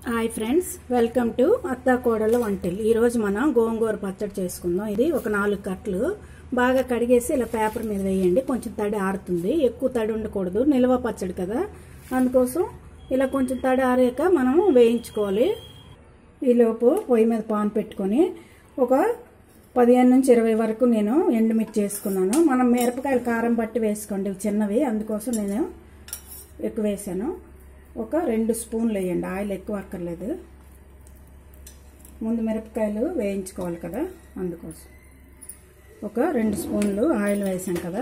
hi friends welcome to అత్తా కోడళ్ళ వంటలు ఈరోజు మనం గోంగూర పచ్చడి చేసుకుందాం ఇది ఒక నాలుగు కట్టలు బాగా కడిగేసి ఇలా పేపర్ మీద వేయండి కొంచెం తడి ఆరుతుంది ఎక్కువ తడి ఉండకూడదు నిల్వ పచ్చడి కదా అందుకోసం ఇలా కొంచెం తడి ఆరాక మనం వేయించుకోవాలి ఈలోపు పొయ్యి మీద పాన్ పెట్టుకొని ఒక పదిహేను నుంచి ఇరవై వరకు నేను ఎండుమిర్చి చేసుకున్నాను మనం మిరపకాయలు కారం బట్టి వేసుకోండి ఇవి చిన్నవి అందుకోసం నేను ఎక్కువ వేసాను ఒక రెండు స్పూన్లు వేయండి ఆయిల్ ఎక్కువ అక్కర్లేదు ముందు మిరపకాయలు వేయించుకోవాలి కదా అందుకోసం ఒక రెండు స్పూన్లు ఆయిల్ వేసాం కదా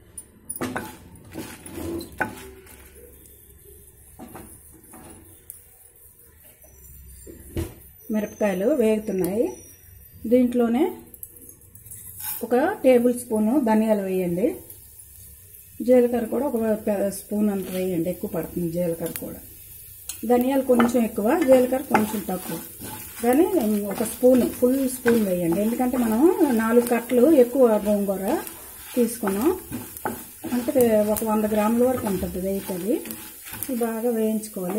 మిరపకాయలు వేగుతున్నాయి దీంట్లోనే ఒక టేబుల్ స్పూను ధనియాలు వేయండి జీలకర్ర కూడా ఒక పె- స్పూన్ అంత వేయండి ఎక్కువ పడుతుంది జీలకర్ర కూడా ధనియాలు కొంచెం ఎక్కువ జీలకర్ర కొంచెం తక్కువ కానీ ఒక స్పూన్ ఫుల్ స్పూన్ వేయండి ఎందుకంటే మనం నాలుగు కట్టలు ఎక్కువ గోంగూర తీసుకున్నాం అంటే ఒక వంద గ్రాముల వరకు ఉంటుంది వెయిట్ అది ఇది బాగా వేయించుకోవాలి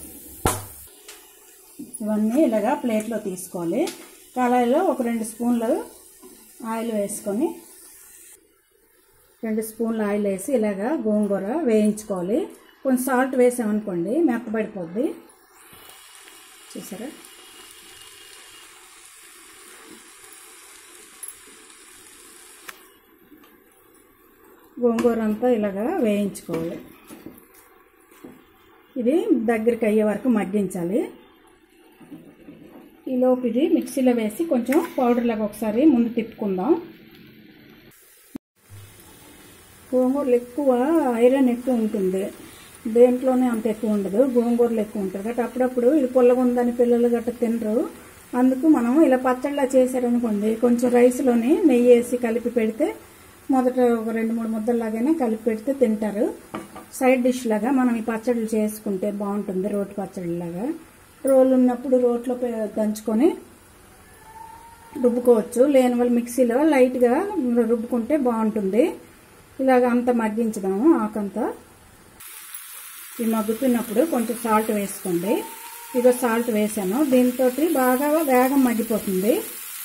ఇవన్నీ ఇలాగా ప్లేట్లో తీసుకోవాలి కళాయిలో ఒక రెండు స్పూన్లు ఆయిల్ వేసుకొని రెండు స్పూన్లు ఆయిల్ వేసి ఇలాగా గోంగూర వేయించుకోవాలి కొంచెం సాల్ట్ వేసామనుకోండి మెత్తబడిపోద్ది చూసారా గోంగూర అంతా ఇలాగా వేయించుకోవాలి ఇది దగ్గరికి అయ్యే వరకు మగ్గించాలి ఈలోపు ఇది మిక్సీలో వేసి కొంచెం పౌడర్ లాగా ఒకసారి ముందు తిప్పుకుందాం గోంగూరలు ఎక్కువ ఐరన్ ఎక్కువ ఉంటుంది దేంట్లోనే అంత ఎక్కువ ఉండదు గోంగూరలు ఎక్కువ ఉంటుంది కాబట్టి అప్పుడప్పుడు ఇది పుల్లగా ఉందని పిల్లలు గట్ట తినరు అందుకు మనం ఇలా పచ్చళ్ళ చేశారనుకోండి కొంచెం రైస్లోని నెయ్యి వేసి కలిపి పెడితే మొదట ఒక రెండు మూడు ముద్దల్లాగానే కలిపి పెడితే తింటారు సైడ్ డిష్ లాగా మనం ఈ పచ్చళ్ళు చేసుకుంటే బాగుంటుంది రోటి పచ్చడిలాగా రోలు ఉన్నప్పుడు రోట్లో పె- దంచుకొని రుబ్బుకోవచ్చు లేని వాళ్ళు మిక్సీలో లైట్గా రుబ్బుకుంటే బాగుంటుంది ఇలాగ అంతా మగ్గించుదాము ఆకంతా ఈ మగ్గుతున్నప్పుడు కొంచెం సాల్ట్ వేసుకోండి ఇదో సాల్ట్ వేసాను దీంతో బాగా వేగం మగ్గిపోతుంది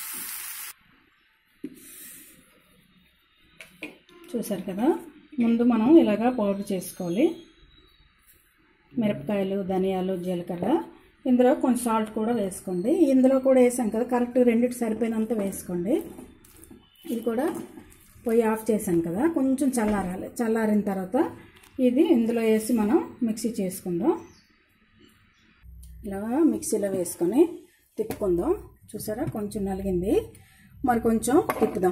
చూసారు కదా ముందు మనం ఇలాగా పౌడర్ చేసుకోవాలి మిరపకాయలు ధనియాలు జీలకర్ర ఇందులో కొంచెం సాల్ట్ కూడా వేసుకోండి ఇందులో కూడా వేసాం కదా కరెక్ట్ రెండిటి సరిపోయినంత వేసుకోండి ఇది కూడా పొయ్యి ఆఫ్ చేసాం కదా కొంచెం చల్లారాలి చల్లారిన తర్వాత ఇది ఇందులో వేసి మనం మిక్సీ చేసుకుందాం ఇలా మిక్సీలో వేసుకొని తిప్పుకుందాం చూసారా కొంచెం నలిగింది మరి కొంచెం తిప్పుదాం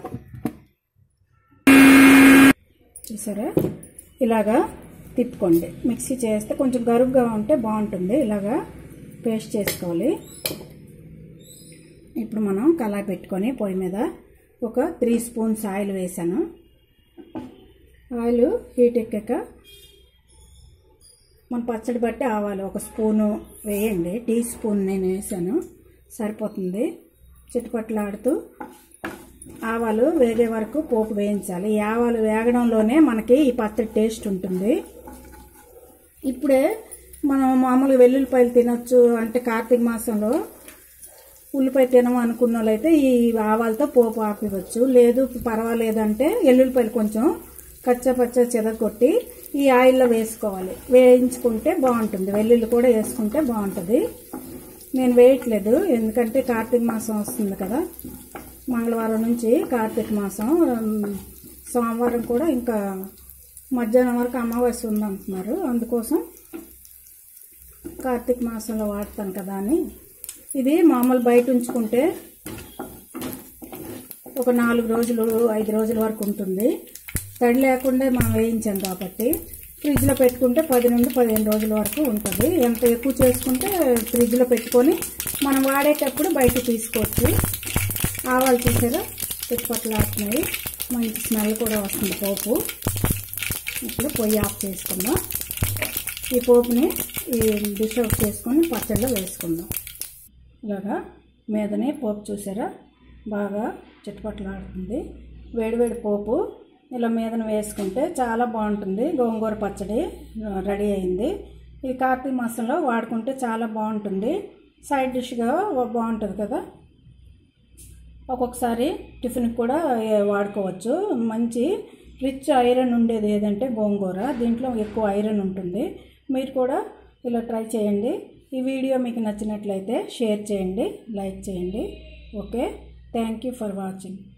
చూసారా ఇలాగా తిప్పుకోండి మిక్సీ చేస్తే కొంచెం గరుగ్గా ఉంటే బాగుంటుంది ఇలాగా పేస్ట్ చేసుకోవాలి ఇప్పుడు మనం కళాయి పెట్టుకొని పొయ్యి మీద ఒక త్రీ స్పూన్స్ ఆయిల్ వేసాను ఆయిల్ హీట్ ఎక్కాక మన పచ్చడి బట్టి ఆవాలు ఒక స్పూను వేయండి టీ స్పూన్ నేను వేసాను సరిపోతుంది చిట్టుపట్లాడుతూ ఆవాలు వేగే వరకు పోపు వేయించాలి ఈ ఆవాలు వేగడంలోనే మనకి ఈ పచ్చడి టేస్ట్ ఉంటుంది ఇప్పుడే మనం మామూలుగా వెల్లుల్లిపాయలు తినొచ్చు అంటే కార్తీక మాసంలో ఉల్లిపాయ తినము అనుకున్న వాళ్ళైతే ఈ ఆవాలతో పోపు ఆపివచ్చు లేదు పర్వాలేదంటే ఎల్లుల్లిపాయలు కొంచెం కచ్చా పచ్చ చెదగొట్టి ఈ ఆయిల్లో వేసుకోవాలి వేయించుకుంటే బాగుంటుంది వెల్లుల్లి కూడా వేసుకుంటే బాగుంటుంది నేను వేయట్లేదు ఎందుకంటే కార్తీక మాసం వస్తుంది కదా మంగళవారం నుంచి కార్తీక మాసం ఉమ్, సోమవారం కూడా ఇంకా మధ్యాహ్నం వరకు అమావాస్య ఉందంటున్నారు అందుకోసం కార్తీక మాసంలో వాడతాను కదా అని ఇది మామూలు బయట ఉంచుకుంటే ఒక నాలుగు రోజులు ఐదు రోజుల వరకు ఉంటుంది తడి లేకుండా మనం వేయించాం కాబట్టి ఫ్రిడ్జ్లో పెట్టుకుంటే పది నుండి పదిహేను రోజుల వరకు ఉంటుంది ఎంత ఎక్కువ చేసుకుంటే ఫ్రిడ్జ్లో పెట్టుకొని మనం వాడేటప్పుడు బయట తీసుకోవచ్చు ఆవాలు చూసారా చుట్టుపక్కలాడుతున్నాయి మంచి స్మెల్ కూడా వస్తుంది పోపు ఇప్పుడు పొయ్యి ఆఫ్ చేసుకుందాం ఈ పోపుని ఈ డిష్ అవుట్ చేసుకొని పచ్చళ్ళలో వేసుకుందాం ఇలాగా మీదనే పోపు చూసారా బాగా చుట్టుపక్కలాడుతుంది వేడివేడి పోపు ఇలా మీదన వేసుకుంటే చాలా బాగుంటుంది గోంగూర పచ్చడి రెడీ అయింది ఈ కార్తీక మాసంలో వాడుకుంటే చాలా బాగుంటుంది సైడ్ డిష్గా బాగుంటుంది కదా ఒక్కొక్కసారి టిఫిన్కి కూడా ఏ- వాడుకోవచ్చు మంచి రిచ్ ఐరన్ ఉండేది ఏదంటే గోంగూర దీంట్లో ఎక్కువ ఐరన్ ఉంటుంది మీరు కూడా ఇలా ట్రై చేయండి ఈ వీడియో మీకు నచ్చినట్లయితే షేర్ చేయండి లైక్ చేయండి okay thank you for watching